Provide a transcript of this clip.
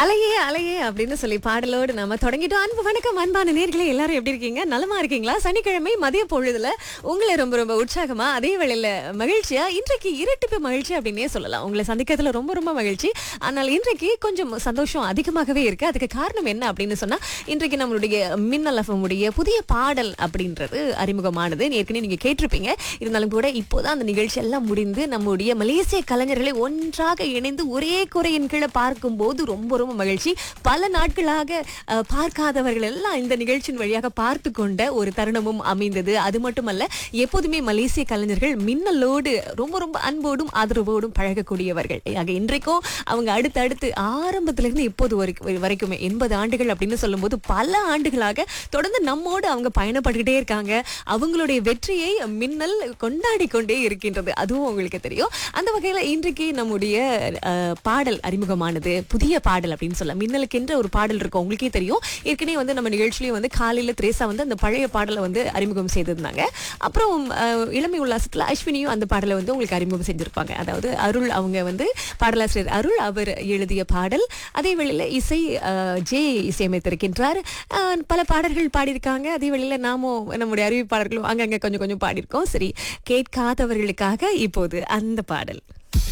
அலையே அலையே அப்படின்னு சொல்லி பாடலோடு நம்ம தொடங்கிட்டோம் அன்பு வணக்கம் அன்பான நேர்களே எல்லாரும் எப்படி இருக்கீங்க நலமா இருக்கீங்களா சனிக்கிழமை மதிய பொழுதுல உங்களை ரொம்ப ரொம்ப உற்சாகமா அதே வேளையில மகிழ்ச்சியா இன்றைக்கு இரட்டிப்பு மகிழ்ச்சி அப்படின்னே சொல்லலாம் உங்களை சந்திக்கிறதுல ரொம்ப ரொம்ப மகிழ்ச்சி ஆனால் இன்றைக்கு கொஞ்சம் சந்தோஷம் அதிகமாகவே இருக்கு அதுக்கு காரணம் என்ன அப்படின்னு சொன்னா இன்றைக்கு நம்மளுடைய மின்னல் FM உடைய புதிய பாடல் அப்படின்றது அறிமுகமானது ஏற்கனவே நீங்க கேட்டிருப்பீங்க இருந்தாலும் கூட இப்போதான் அந்த நிகழ்ச்சி எல்லாம் முடிந்து நம்முடைய மலேசிய கலைஞர்களை ஒன்றாக இணைந்து ஒரே குறையின் கீழே பார்க்கும்போது ரொம்ப ரொம்ப மகிழ்ச்சி பல நாட்களாக அஹ், பார்க்காதவர்கள் எல்லாம் இந்த நிகழ்ச்சியின் வழியாக பார்த்து கொண்ட ஒரு தருணமும் அமைந்தது அது மட்டுமல்ல எப்போதுமே மலேசிய கலைஞர்கள் மின்னலோடு ரொம்ப ரொம்ப அன்போடும் ஆதரவோடும் பழகக்கூடியவர்கள் ஆக இன்றைக்கும் அவங்க அடுத்தடுத்து ஆரம்பத்திலிருந்து இப்போது வரைக்கும் வரைக்குமே எண்பது ஆண்டுகள் அப்படின்னு சொல்லும்போது பல ஆண்டுகளாக தொடர்ந்து நம்மோடு அவங்க பயணப்பட்டுக்கிட்டே இருக்காங்க அவங்களுடைய வெற்றியை மின்னல் கொண்டாடி கொண்டே இருக்கின்றது அதுவும் உங்களுக்கு தெரியும் அந்த வகையில இன்றைக்கு நம்முடைய அஹ், பாடல் அறிமுகமானது புதிய பாடல் அப்படின்னு சொல்லலாம் மின்னலுக்கென்ற ஒரு பாடல் இருக்கும் உங்களுக்கே தெரியும் ஏற்கனவே வந்து நம்ம நிகழ்ச்சியிலேயே வந்து காலையில திரேசா வந்து அந்த பழைய பாடலை வந்து அறிமுகம் செய்திருந்தாங்க அப்புறம் அஹ், இளமை உல்லாசத்துல அஸ்வினியும் அந்த பாடலை வந்து உங்களுக்கு அறிமுகம் செஞ்சிருப்பாங்க அதாவது அருள் அவங்க வந்து பாடலாசிரியர் அருள் அவர் எழுதிய பாடல் அதே வேளையில இசை அஹ், ஜே இசையமைத்திருக்கின்றார் அஹ், பல பாடல்கள் பாடியிருக்காங்க அதே வேளையில நாமும் நம்முடைய அறிவிப்பாளர்களும் அங்கங்க கொஞ்சம் கொஞ்சம் பாடியிருக்கோம் சரி கேட்காதவர்களுக்காக இப்போது அந்த பாடல்